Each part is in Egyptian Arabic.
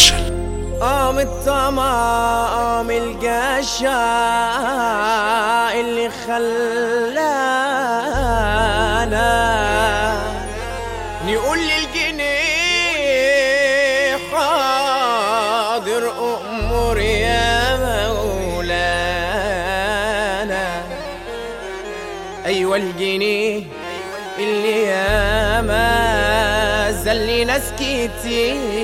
اوفيشال قام الطمام القشا اللي خلانا نقول للجنيه حاضر أمور يا مولانا أيوة الجنيه اللي ياما زل ناس كتير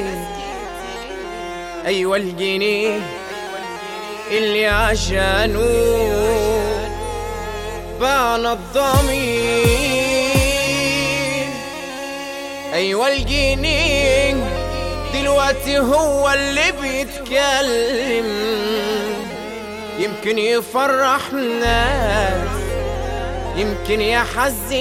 أيوة الجنيه اللي عشانه بانا الضمير أيوة الجنيه دلوقتي هو اللي بيتكلم يمكن يفرح ناس يمكن يحزن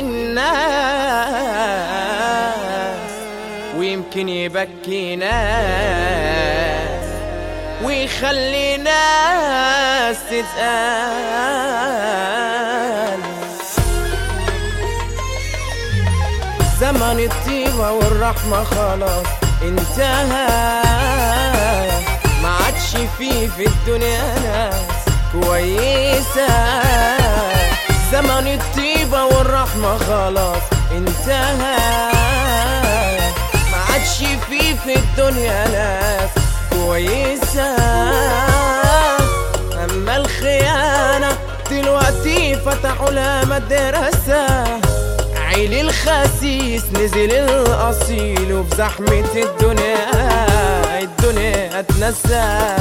ناس ويمكن يبكي ناس ويخلي ناس تتقال زمن الطيبة والرحمة خلاص انتهى ما عادش فيه في الدنيا ناس كويسة زمن الطيبة والرحمة خلاص انتهى ما عادش فيه في الدنيا ناس كويسة أما الخيانة دلوقتي فتحوا لها مدرسة عيل الخسيس نزل الأصيل وفي زحمة الدنيا الدنيا اتنسى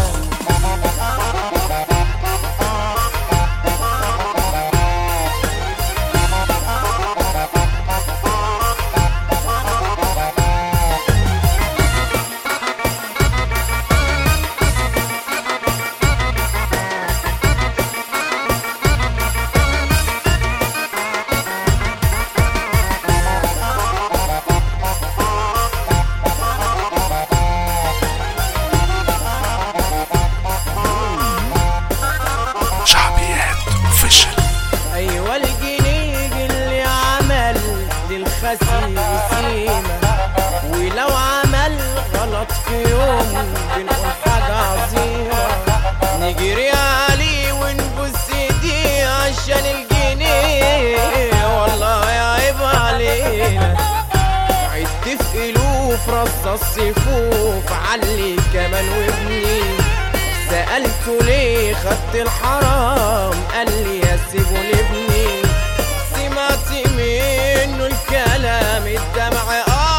شعبيات اوفيشال ايوه الجنيه اللي عمل للخسيس سيمة ولو عمل غلط في يوم بنقول حاجة عظيمة نجري عليه ونبص ايديه عشان الجنيه والله عيب علينا عد في الوف رص الصفوف علي كمان وابني سألته ليه خدت الحرام قال لي اسيبه لابني سمعت منه الكلام الدمع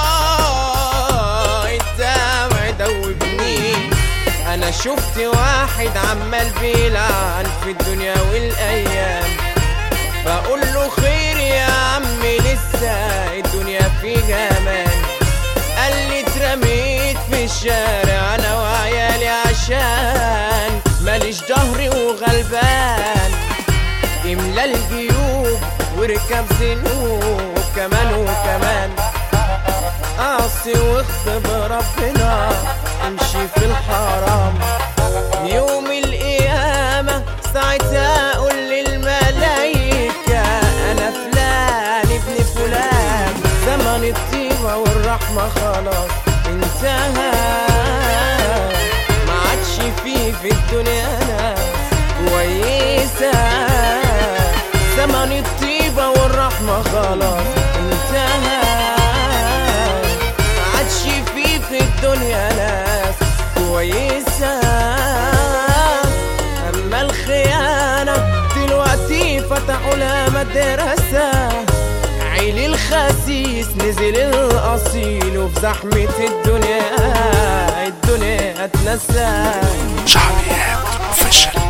اه الدمع دوبني انا شفت واحد عمال بيلعن في الدنيا والايام بقول له خير يا عم لسه الدنيا في جمال قال لي اترميت في الشارع انا وعيالي عشان ماليش ظهري وغلبان املى الجيوب واركب ذنوب كمان وكمان اعصي واخطب ربنا امشي في الحرام يوم القيامة ساعتها اقول للملايكة انا فلان ابن فلان زمن الطيبة والرحمة خلاص انتهى ما عادش فيه في الدنيا ناس كويسة زمن الطيبة والرحمة خلاص انتهى ما عادش فيه في الدنيا ناس كويسة أما الخيانة دلوقتي فتحوا لها مدرسة عيل الخسيس نزل الأصيل وفي زحمة الدنيا الدنيا اتنسى شعبيات اوفيشال